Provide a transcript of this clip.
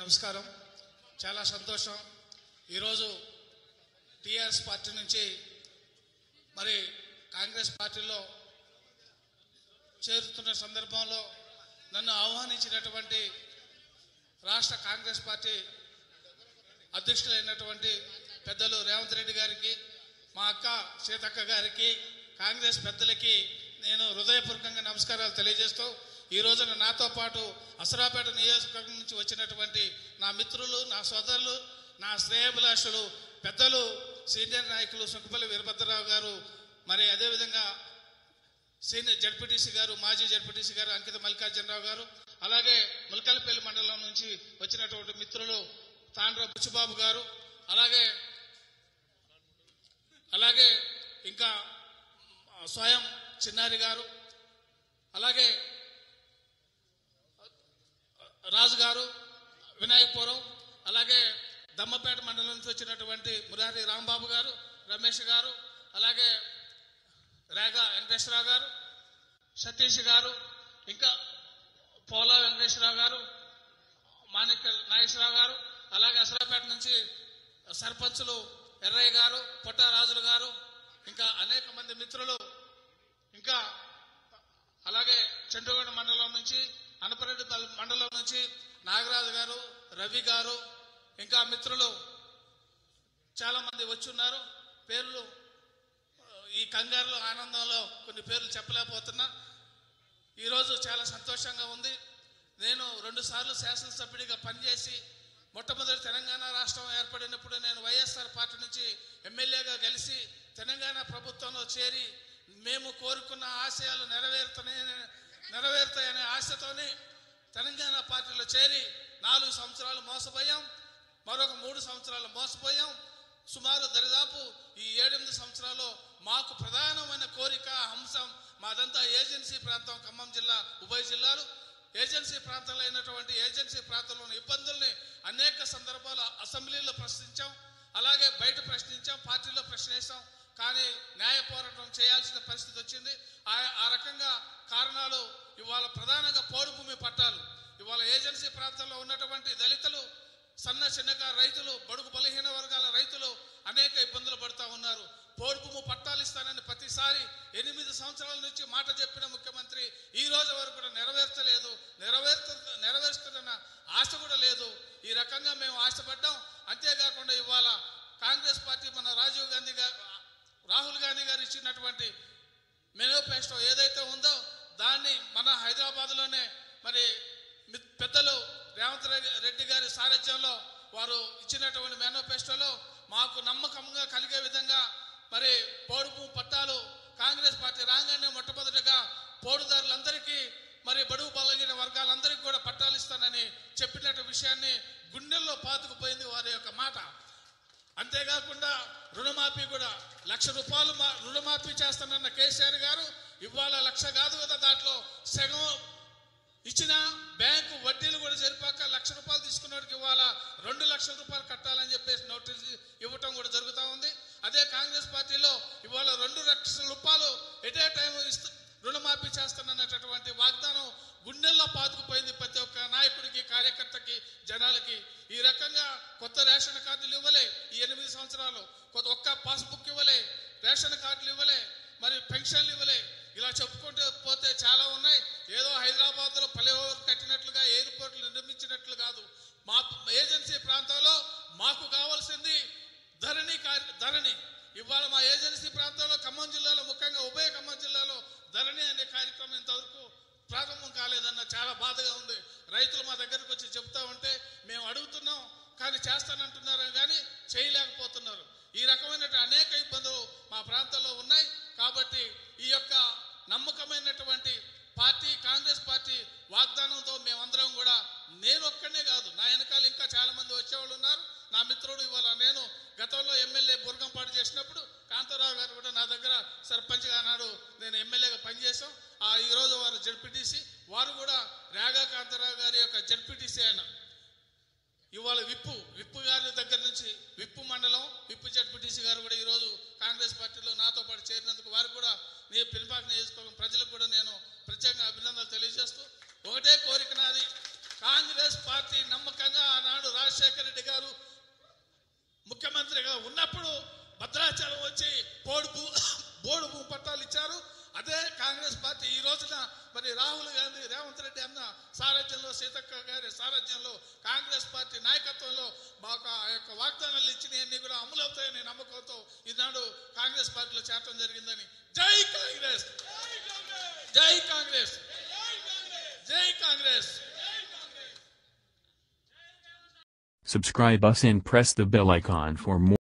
నమస్కారం చాలా సంతోషం ఈరోజు టీఆర్ఎస్ పార్టీ నుంచి మరి కాంగ్రెస్ పార్టీలో చేరుతున్న సందర్భంలో నన్ను ఆహ్వానించినటువంటి రాష్ట్ర కాంగ్రెస్ పార్టీ అధ్యక్షులైనటువంటి పెద్దలు రేవంత్ రెడ్డి గారికి మా అక్క సీతక్క గారికి కాంగ్రెస్ పెద్దలకి నేను హృదయపూర్వకంగా నమస్కారాలు తెలియజేస్తూ ఈ రోజున నాతో పాటు అసరాపేట నియోజకవర్గం నుంచి వచ్చినటువంటి నా మిత్రులు నా సోదరులు నా శ్రేయభిలాషులు పెద్దలు సీనియర్ నాయకులు సుఖపల్లి వీరభద్రరావు గారు మరి అదేవిధంగా సీనియర్ జడ్పీటీసీ గారు మాజీ జడ్పీటీసీ గారు అంకిత మల్లికార్జునరావు గారు అలాగే ములకలపల్లి మండలం నుంచి వచ్చినటువంటి మిత్రులు తాండ్ర బుచ్చిబాబు గారు అలాగే అలాగే ఇంకా ఆ, స్వయం చిన్నారి గారు అలాగే రాజు గారు వినాయకపురం అలాగే దమ్మపేట మండలం నుంచి వచ్చినటువంటి మురారి రాంబాబు గారు రమేష్ గారు అలాగే రేగా వెంకటేశ్వరరావు గారు సతీష్ గారు ఇంకా పోలా వెంకటేశ్వరరావు గారు మాణిక నాగేశ్వరరావు గారు అలాగే అసరాపేట నుంచి సర్పంచులు ఎర్రయ్య గారు పొట్టారాజులు గారు ఇంకా అనేక మంది మిత్రులు ఇంకా అలాగే చంద్రగూడ మండలం నుంచి అనపరెడ్డి మండలం నుంచి నాగరాజు గారు రవి గారు ఇంకా మిత్రులు చాలా మంది వచ్చి ఉన్నారు పేర్లు ఆ, ఈ కంగారులో ఆనందంలో కొన్ని పేర్లు చెప్పలేకపోతున్నా ఈరోజు చాలా సంతోషంగా ఉంది నేను రెండు సార్లు శాసనసభ్యుడిగా పనిచేసి మొట్టమొదటి తెలంగాణ రాష్ట్రం ఏర్పడినప్పుడు నేను వైఎస్ఆర్ పార్టీ నుంచి ఎమ్మెల్యేగా గెలిచి తెలంగాణ ప్రభుత్వంలో చేరి మేము కోరుకున్న ఆశయాలు నెరవేరుతాయని నెరవేరుతాయనే ఆశతోనే తెలంగాణ పార్టీలో చేరి నాలుగు సంవత్సరాలు మోసపోయాం మరొక మూడు సంవత్సరాలు మోసపోయాం సుమారు దరిదాపు ఈ ఏడెనిమిది సంవత్సరాల్లో మాకు ప్రధానమైన కోరిక అంశం మాదంతా ఏజెన్సీ ప్రాంతం ఖమ్మం జిల్లా ఉభయ జిల్లాలు ఏజెన్సీ ప్రాంతంలో అయినటువంటి ఏజెన్సీ ప్రాంతంలోని ఇబ్బందుల్ని అనేక సందర్భాలు అసెంబ్లీలో ప్రశ్నించాం అలాగే బయట ప్రశ్నించాం పార్టీలో ప్రశ్నించాం కానీ న్యాయ పోరాటం చేయాల్సిన పరిస్థితి వచ్చింది ఆ ఆ రకంగా కారణాలు ఇవాళ ప్రధానంగా పోడు భూమి పట్టాలు ఇవాళ ఏజెన్సీ ప్రాంతంలో ఉన్నటువంటి దళితులు సన్న చిన్నకారు రైతులు బడుగు బలహీన వర్గాల రైతులు అనేక ఇబ్బందులు పడుతూ ఉన్నారు పోడు భూమి పట్టాలు ఇస్తానని ప్రతిసారి ఎనిమిది సంవత్సరాల నుంచి మాట చెప్పిన ముఖ్యమంత్రి ఈ రోజు వరకు కూడా నెరవేర్చలేదు నెరవేర్చ నెరవేరుస్తున్న ఆశ కూడా లేదు ఈ రకంగా మేము ఆశపడ్డాం అంతేకాకుండా ఇవాళ కాంగ్రెస్ పార్టీ మన రాజీవ్ గాంధీ గారు రాహుల్ గాంధీ గారు ఇచ్చినటువంటి మేనిఫెస్టో ఏదైతే ఉందో దాన్ని మన హైదరాబాద్లోనే మరి మి- పెద్దలు రేవంత్ రెడ్డి రెడ్డి గారి సారథ్యంలో వారు ఇచ్చినటువంటి మేనిఫెస్టోలో మాకు నమ్మకంగా కలిగే విధంగా మరి పోడుపు పట్టాలు కాంగ్రెస్ పార్టీ రాగానే మొట్టమొదటిగా పోడుదారులందరికీ మరి బడుగు బలగిన వర్గాలందరికీ కూడా పట్టాలు ఇస్తానని చెప్పినట్టు విషయాన్ని గుండెల్లో పాతుకుపోయింది వారి యొక్క మాట అంతేకాకుండా రుణమాఫీ కూడా లక్ష రూపాయలు మా- రుణమాఫీ చేస్తానన్న కేసీఆర్ గారు ఇవాళ లక్ష కాదు కదా దాంట్లో సగం ఇచ్చిన బ్యాంకు వడ్డీలు కూడా జరిపాక లక్ష రూపాయలు తీసుకున్నవాడికి ఇవాళ రెండు లక్షల రూపాయలు కట్టాలని చెప్పేసి నోటీస్ ఇవ్వటం కూడా జరుగుతూ ఉంది అదే కాంగ్రెస్ పార్టీలో ఇవాళ రెండు లక్షల రూపాయలు ఎట్ ఏ టైం ఇస్తూ రుణమాఫీ చేస్తానన్నటువంటి వాగ్దానం గుండెల్లో పాతుకుపోయింది ప్రతి ఒక్క నాయకుడికి కార్యకర్తకి జనాలకి ఈ రకంగా కొత్త రేషన్ కార్డులు ఇవ్వలే ఈ ఎనిమిది సంవత్సరాలు కొత్త ఒక్క పాస్బుక్ ఇవ్వలే రేషన్ కార్డులు ఇవ్వలే మరి పెన్షన్లు ఇవ్వలే ఇలా చెప్పుకుంటూ పోతే చాలా ఉన్నాయి ఏదో హైదరాబాద్లో ఫ్లైఓవర్ కట్టినట్లుగా ఎయిర్పోర్ట్లు నిర్మించినట్లు కాదు మా ఏజెన్సీ ప్రాంతంలో మాకు కావాల్సింది ధరణి కార్య ధరణి ఇవాళ మా ఏజెన్సీ ప్రాంతంలో ఖమ్మం జిల్లాలో ముఖ్యంగా ఉభయ ఖమ్మం జిల్లాలో ధరణి అనే కార్యక్రమం ఇంతవరకు ప్రారంభం కాలేదన్న చాలా బాధగా ఉంది రైతులు మా దగ్గరకు వచ్చి చెప్తా ఉంటే మేము అడుగుతున్నాం కానీ చేస్తానంటున్నారు కానీ చేయలేకపోతున్నారు ఈ రకమైన అనేక ఇబ్బందులు మా ప్రాంతంలో ఉన్నాయి కాబట్టి ఈ యొక్క నమ్మకమైనటువంటి పార్టీ కాంగ్రెస్ పార్టీ వాగ్దానంతో మేమందరం కూడా నేను ఒక్కనే కాదు నా వెనకాల ఇంకా చాలా మంది వచ్చేవాళ్ళు ఉన్నారు నా మిత్రుడు ఇవాళ నేను గతంలో ఎమ్మెల్యే బుర్గంపాటు చేసినప్పుడు కాంతారావు గారు కూడా నా దగ్గర సర్పంచ్గా నాడు నేను ఎమ్మెల్యేగా పనిచేశాం ఆ ఈరోజు వారు జడ్పీటీసీ వారు కూడా రేగా కాంతారావు గారి యొక్క జడ్పీటీసీ ఆయన ఇవాళ విప్పు విప్పు గారి దగ్గర నుంచి విప్పు మండలం విప్పు జడ్పీటీసీ గారు కూడా ఈరోజు కాంగ్రెస్ పార్టీలో నాతో పాటు చేరినందుకు వారు కూడా నీ పిలిపాక నియోజకవర్గం ప్రజలకు కూడా నేను ప్రత్యేకంగా అభినందనలు తెలియజేస్తూ ఒకటే కోరిక నాది కాంగ్రెస్ పార్టీ నమ్మకంగా ఆనాడు రాజశేఖర రెడ్డి గారు ముఖ్యమంత్రిగా ఉన్నప్పుడు భద్రాచలం వచ్చి పోడు భూ బోడు భూ పట్టాలు ఇచ్చారు అదే కాంగ్రెస్ పార్టీ ఈ రోజున మరి రాహుల్ గాంధీ రేవంత్ రెడ్డి అన్న సారథ్యంలో సీతక్క గారి సారథ్యంలో కాంగ్రెస్ పార్టీ నాయకత్వంలో మాకు ఆ యొక్క వాగ్దానాలు ఇచ్చినవన్నీ కూడా అమలు అవుతాయనే నమ్మకంతో ఈనాడు కాంగ్రెస్ పార్టీలో చేరటం జరిగిందని జై కాంగ్రెస్ జై కాంగ్రెస్ జై Congress Subscribe us and press the bell icon for more.